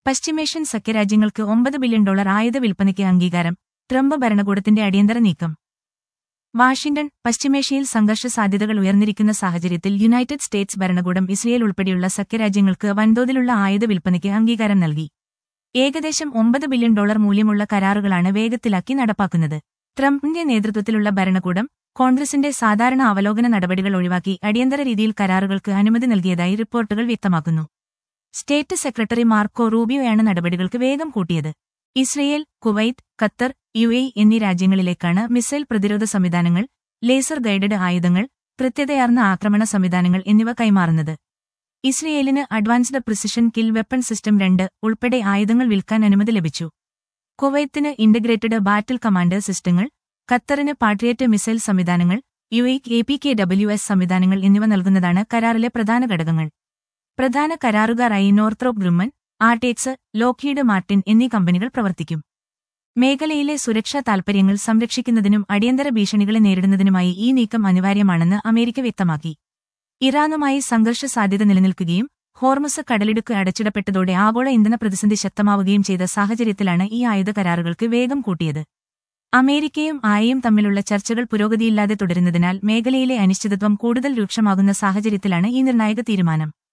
പശ്ചിമേഷ്യൻ സഖ്യരാജ്യങ്ങൾക്ക് ഒമ്പത് billion dollar ആയുധ വിൽപ്പനയ്ക്ക് അംഗീകാരം ട്രംപ് ഭരണകൂടത്തിന്റെ അടിയന്തര നീക്കം വാഷിംഗ്ടൺ പശ്ചിമേഷ്യയിൽ സംഘർഷ സാധ്യതകൾ ഉയർന്നിരിക്കുന്ന സാഹചര്യത്തിൽ യുണൈറ്റഡ് സ്റ്റേറ്റ്സ് ഭരണകൂടം ഇസ്രയേൽ ഉൾപ്പെടെയുള്ള സഖ്യരാജ്യങ്ങൾക്ക് വൻതോതിലുള്ള ആയുധ വിൽപ്പനയ്ക്ക് അംഗീകാരം നൽകി ഏകദേശം ഒമ്പത് ബില്യൺ ഡോളർ മൂല്യമുള്ള കരാറുകളാണ് വേഗത്തിലാക്കി നടപ്പാക്കുന്നത് ട്രംപിന്റെ നേതൃത്വത്തിലുള്ള ഭരണകൂടം കോൺഗ്രസിന്റെ സാധാരണ അവലോകന നടപടികൾ ഒഴിവാക്കി അടിയന്തര രീതിയിൽ കരാറുകൾക്ക് അനുമതി നൽകിയതായി റിപ്പോർട്ടുകൾ വ്യക്തമാക്കുന്നു സ്റ്റേറ്റ് സെക്രട്ടറി മാർക്കോ റൂബിയോയാണ് നടപടികൾക്ക് വേഗം കൂട്ടിയത് Israel Kuwait Qatar U A എന്നീ രാജ്യങ്ങളിലേക്കാണ് മിസൈൽ പ്രതിരോധ സംവിധാനങ്ങൾ ലേസർ ഗൈഡഡ് ആയുധങ്ങൾ കൃത്യതയാർന്ന ആക്രമണ സംവിധാനങ്ങൾ എന്നിവ കൈമാറുന്നത് ഇസ്രയേലിന് advanced precision kill weapon system രണ്ട് ഉൾപ്പെടെ ആയുധങ്ങൾ വിൽക്കാൻ അനുമതി ലഭിച്ചു കുവൈത്തിന് ഇന്റഗ്രേറ്റഡ് ബാറ്റിൽ കമാൻഡർ സിസ്റ്റങ്ങൾ ഖത്തറിന് പാട്രിയറ്റ് മിസൈൽ സംവിധാനങ്ങൾ യു എക്ക് A P K W S സംവിധാനങ്ങൾ എന്നിവ നൽകുന്നതാണ് കരാറിലെ പ്രധാന ഘടകങ്ങൾ പ്രധാന കരാറുകാരായി Northrop Grumman RTX Lockheed Martin എന്നീ കമ്പനികൾ പ്രവർത്തിക്കും മേഖലയിലെ സുരക്ഷാ താൽപര്യങ്ങൾ സംരക്ഷിക്കുന്നതിനും അടിയന്തര ഭീഷണികളെ നേരിടുന്നതിനുമായി ഈ നീക്കം അനിവാര്യമാണെന്ന് അമേരിക്ക വ്യക്തമാക്കി ഇറാനുമായി സംഘർഷ സാധ്യത നിലനിൽക്കുകയും ഹോർമുസ് കടലിടുക്ക് അടച്ചിടപ്പെട്ടതോടെ ആഗോള ഇന്ധന പ്രതിസന്ധി ശക്തമാവുകയും ചെയ്ത സാഹചര്യത്തിലാണ് ഈ ആയുധ കരാറുകൾക്ക് വേഗം കൂട്ടിയത് അമേരിക്കയും ആയയും തമ്മിലുള്ള ചർച്ചകൾ പുരോഗതിയില്ലാതെ തുടരുന്നതിനാൽ മേഖലയിലെ അനിശ്ചിതത്വം കൂടുതൽ രൂക്ഷമാകുന്ന സാഹചര്യത്തിലാണ് ഈ നിർണായക തീരുമാനം